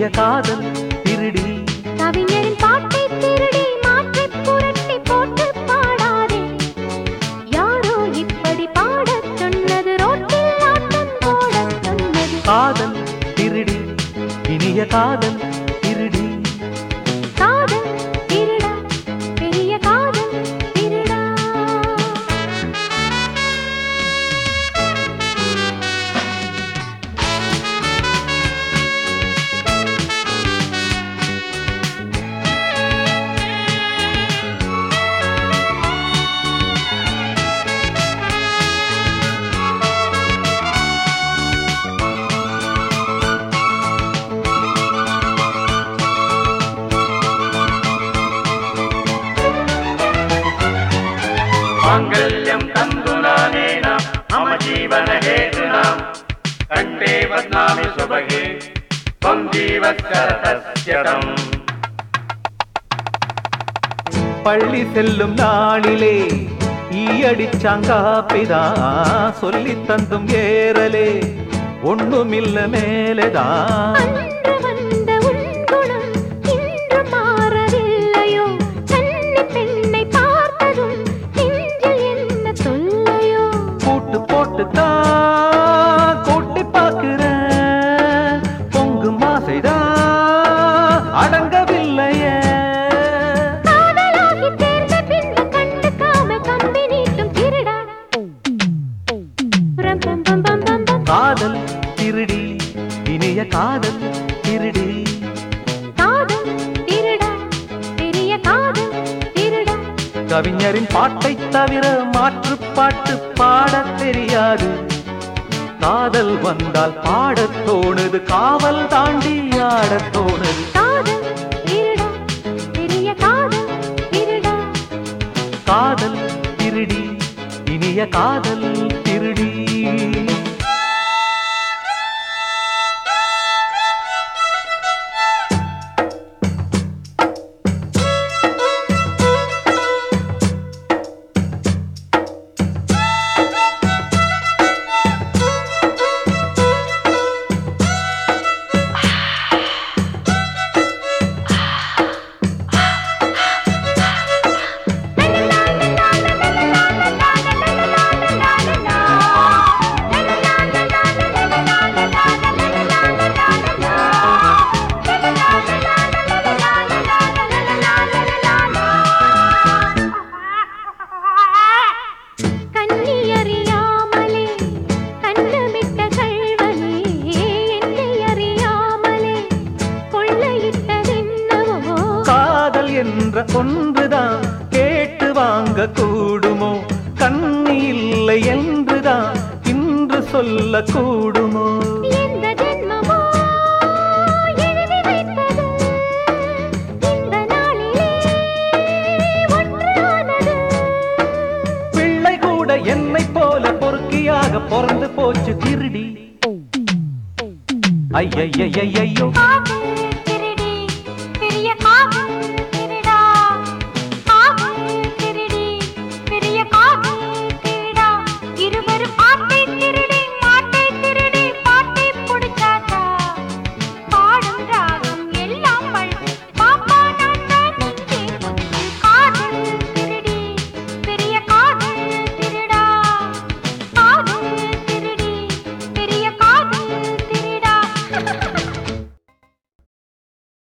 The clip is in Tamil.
இனிய காதல் திருடி கவிஞரின் பாட்டை திருடி மாற்றி புரட்டி போட்டு பாடாதே யாரோ இப்படி பாடச் சொன்னது ரோட்டில் ஆட்டம் போடச் சொன்னது காதல் திருடி இனிய காதல் திருடி காதல் திருடா பெரிய காதல் திருடா माङ्गल्यं तन्तुनानेन मम जीवनहेतुना कण्ठे बध्नामि सुभगे त्वं जीवत्करतस्यतम् பள்ளி செல்லும் நாளிலே ஈயடிச்சாங்காப்பிதா சொல்லி தந்தும் ஏறலே ஒண்ணுமில்ல மேலேதான் அன்று வந்த உன் குணம் இன்று மாறவில்லையோ கன்னி பெண்ணை பார்த்ததும் நெஞ்சில் என்ன தொல்லையோ கூட்டு போட்டுத்தான் கூட்டி பார்க்கிறேன் பொங்கும் ஆசைதான் அடங்கவில்லையே காதலாகி தேர்ந்த பின்பு கண்டுக்காம கம்பி நீட்டும் திருடா ரம் பம் பம் பம் பம் பம். காதல் திருடி இனிய காதல் திருடி காதல் திருடா பெரிய காதல் திருடா கவிஞரின் பாட்டைத் தவிர மாற்றுப் பாட்டு பாடத் தெரியாது காதல் வந்தால் பாடத் தோணுது காவல் தாண்டி ஆடத் தோணுது காதல் திருடா பெரிய காதல் திருடா காதல் திருடி இனிய காதல் திருடி கண்ணி அறியாமலே கண்ணமிட்ட கள்வனே என்னை அறியாமலே கொள்ளையிட்டதென்னவோ காதல் என்ற ஒன்றுதான் கேட்டு வாங்க கூடுமோ கண்ணி இல்லை என்றுதான் இன்று சொல்ல கூடுமோ எந்த ஜென்மமோ எழுதி வைத்தது இந்த நாளிலே ஒன்றானது பிள்ளை கூட என்னை போல பொறுக்கியாக பிறந்து போச்சு திருடி ஐயையையையோ காதல்